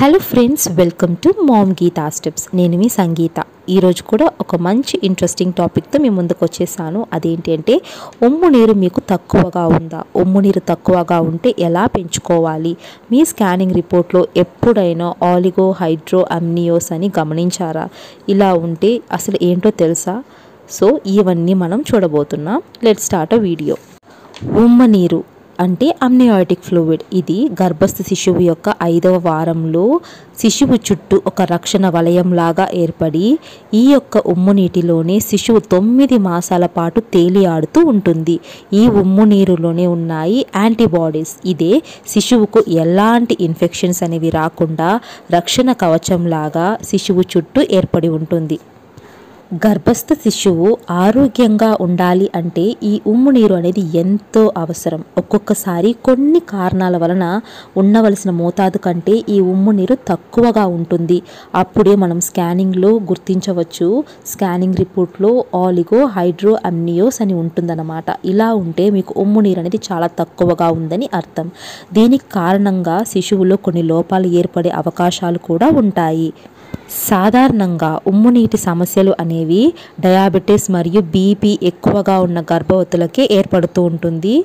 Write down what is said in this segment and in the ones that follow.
hello friends welcome to mom Geetha steps నేను మీ సంగీత ఈరోజు కూడా ఒక మంచి ఇంట్రెస్టింగ్ టాపిక్తో మీ ముందుకు వచ్చేసాను అదేంటి అంటే ఉమ్ము నీరు మీకు తక్కువగా ఉందా ఉమ్ము నీరు తక్కువగా ఉంటే ఎలా పెంచుకోవాలి మీ స్కానింగ్ రిపోర్ట్లో ఎప్పుడైనా ఆలిగో హైడ్రో అమ్నియోస్ అని గమనించారా ఇలా ఉంటే అసలు ఏంటో తెలుసా సో ఇవన్నీ మనం చూడబోతున్నాం లెట్ స్టార్ట్ అ వీడియో ఉమ్మ నీరు అంటే అమ్నియాటిక్ ఫ్లూయిడ్ ఇది గర్భస్థ శిశువు యొక్క ఐదవ వారంలో శిశువు చుట్టూ ఒక రక్షణ వలయం లాగా ఏర్పడి ఈ యొక్క ఉమ్ము నీటిలోనే శిశువు తొమ్మిది మాసాల పాటు తేలియాడుతూ ఉంటుంది ఈ ఉమ్ము నీరులోనే ఉన్నాయి యాంటీబాడీస్ ఇదే శిశువుకు ఎలాంటి ఇన్ఫెక్షన్స్ అనేవి రాకుండా రక్షణ కవచం లాగా శిశువు చుట్టూ ఏర్పడి ఉంటుంది గర్భస్థ శిశువు ఆరోగ్యంగా ఉండాలి అంటే ఈ ఉమ్ము నీరు అనేది ఎంతో అవసరం ఒక్కొక్కసారి కొన్ని కారణాల వలన ఉండవలసిన మోతాదు కంటే ఈ ఉమ్ము నీరు తక్కువగా ఉంటుంది అప్పుడే మనం స్కానింగ్లో గుర్తించవచ్చు స్కానింగ్ రిపోర్ట్లో ఆలిగో హైడ్రో అమ్నియోస్ అని ఉంటుందన్నమాట ఇలా ఉంటే మీకు ఉమ్ము నీరు అనేది చాలా తక్కువగా ఉందని అర్థం దీనికి కారణంగా శిశువులో కొన్ని లోపాలు ఏర్పడే అవకాశాలు కూడా ఉంటాయి సాధారణంగా ఉమ్ము నీటి సమస్యలు అనేవి డయాబెటీస్ మరియు బీపీ ఎక్కువగా ఉన్న గర్భవతులకే ఏర్పడుతూ ఉంటుంది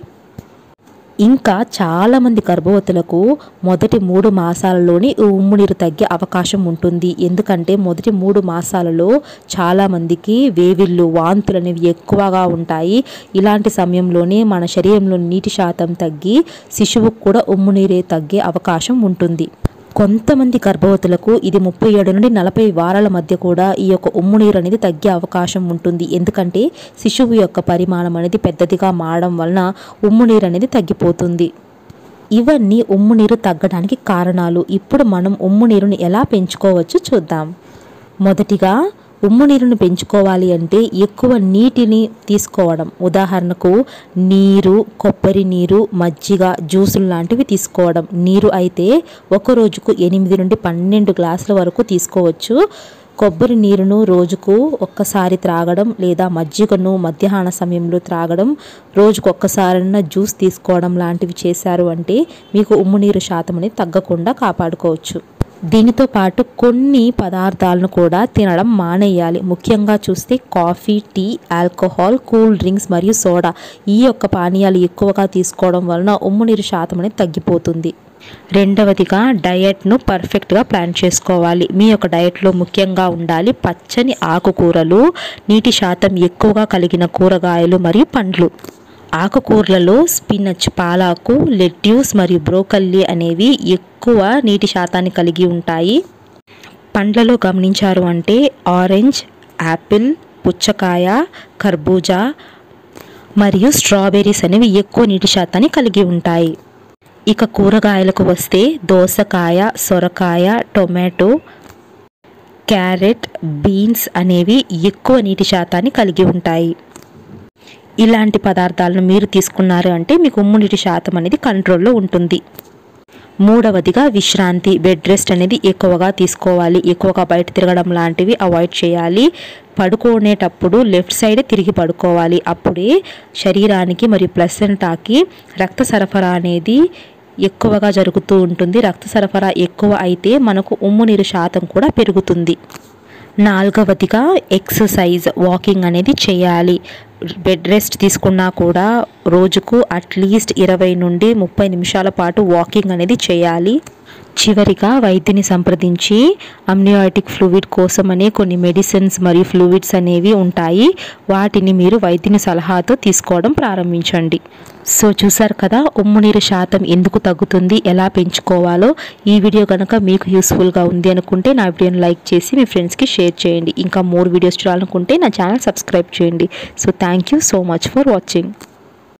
ఇంకా చాలామంది గర్భవతులకు మొదటి మూడు మాసాలలోనే ఈ ఉమ్ము నీరు తగ్గే అవకాశం ఉంటుంది ఎందుకంటే మొదటి మూడు మాసాలలో చాలామందికి వేవిళ్ళు వాంతులు అనేవి ఎక్కువగా ఉంటాయి ఇలాంటి సమయంలోనే మన శరీరంలో నీటి శాతం తగ్గి శిశువుకు కూడా ఉమ్ము నీరే తగ్గే అవకాశం ఉంటుంది కొంతమంది గర్భవతులకు ఇది ముప్పై ఏడు నుండి నలభై వారాల మధ్య కూడా ఈ యొక్క ఉమ్ము నీరు అనేది తగ్గే అవకాశం ఉంటుంది ఎందుకంటే శిశువు యొక్క పరిమాణం అనేది పెద్దదిగా మారడం వలన ఉమ్ము నీరు అనేది తగ్గిపోతుంది ఇవన్నీ ఉమ్ము నీరు తగ్గడానికి కారణాలు ఇప్పుడు మనం ఉమ్ము నీరుని ఎలా పెంచుకోవచ్చు చూద్దాం మొదటిగా ఉమ్ము నీరుని పెంచుకోవాలి అంటే ఎక్కువ నీటిని తీసుకోవడం ఉదాహరణకు నీరు కొబ్బరి నీరు మజ్జిగ జ్యూసులు లాంటివి తీసుకోవడం నీరు అయితే ఒక రోజుకు ఎనిమిది నుండి పన్నెండు గ్లాసుల వరకు తీసుకోవచ్చు కొబ్బరి నీరును రోజుకు ఒక్కసారి త్రాగడం లేదా మజ్జిగను మధ్యాహ్న సమయంలో త్రాగడం రోజుకు ఒక్కసారైనా జ్యూస్ తీసుకోవడం లాంటివి చేశారు అంటే మీకు ఉమ్ము నీరు శాతం అనేది తగ్గకుండా కాపాడుకోవచ్చు దీనితో పాటు కొన్ని పదార్థాలను కూడా తినడం మానేయాలి ముఖ్యంగా చూస్తే coffee tea alcohol cool drinks మరియు సోడా ఈ యొక్క పానీయాలు ఎక్కువగా తీసుకోవడం వలన ఉమ్ము నీరు శాతం అనేది తగ్గిపోతుంది రెండవదిగా డయట్ను పర్ఫెక్ట్గా ప్లాన్ చేసుకోవాలి మీ యొక్క డయట్లో ముఖ్యంగా ఉండాలి పచ్చని ఆకుకూరలు నీటి శాతం ఎక్కువగా కలిగిన కూరగాయలు మరియు పండ్లు ఆకుకూరలలో స్పినచ్ పాలాకు లెట్యూస్ మరియు బ్రోకల్లీ అనేవి ఎక్కువ నీటి శాతాన్ని కలిగి ఉంటాయి పండ్లలో గమనించారు అంటే ఆరెంజ్ యాపిల్ పుచ్చకాయ కర్బూజా మరియు స్ట్రాబెర్రీస్ అనేవి ఎక్కువ నీటి శాతాన్ని కలిగి ఉంటాయి ఇక కూరగాయలకు వస్తే దోసకాయ సొరకాయ టొమాటో క్యారెట్ బీన్స్ అనేవి ఎక్కువ నీటి శాతాన్ని కలిగి ఉంటాయి ఇలాంటి పదార్థాలను మీరు తీసుకున్నారు అంటే మీకు ఉమ్ము నీటి శాతం అనేది కంట్రోల్లో ఉంటుంది మూడవదిగా విశ్రాంతి బెడ్ రెస్ట్ అనేది ఎక్కువగా తీసుకోవాలి ఎక్కువగా బయట తిరగడం లాంటివి అవాయిడ్ చేయాలి పడుకునేటప్పుడు లెఫ్ట్ సైడ్ తిరిగి పడుకోవాలి అప్పుడే శరీరానికి మరియు ప్లసెంటాకి రక్త సరఫరా అనేది ఎక్కువగా జరుగుతూ ఉంటుంది రక్త సరఫరా ఎక్కువ అయితే మనకు ఉమ్ము నీరు శాతం కూడా పెరుగుతుంది నాలుగవదిగా ఎక్సర్సైజ్ వాకింగ్ అనేది చేయాలి బెడ్ రెస్ట్ తీసుకున్నా కూడా రోజుకు అట్లీస్ట్ ఇరవై నుండి ముప్పై నిమిషాల పాటు వాకింగ్ అనేది చేయాలి చివరిగా వైద్యుని సంప్రదించి అమ్నియాటిక్ ఫ్లూయిడ్ కోసమనే కొన్ని మెడిసిన్స్ మరియు ఫ్లూయిడ్స్ అనేవి ఉంటాయి వాటిని మీరు వైద్యుని సలహాతో తీసుకోవడం ప్రారంభించండి సో చూసారు కదా ఉమ్ము నీరు శాతం ఎందుకు తగ్గుతుంది ఎలా పెంచుకోవాలో ఈ వీడియో కనుక మీకు యూస్ఫుల్గా ఉంది అనుకుంటే నా వీడియోని లైక్ చేసి మీ ఫ్రెండ్స్కి షేర్ చేయండి ఇంకా మోర్ వీడియోస్ చూడాలనుకుంటే నా ఛానల్ సబ్స్క్రైబ్ చేయండి so thank you so much for watching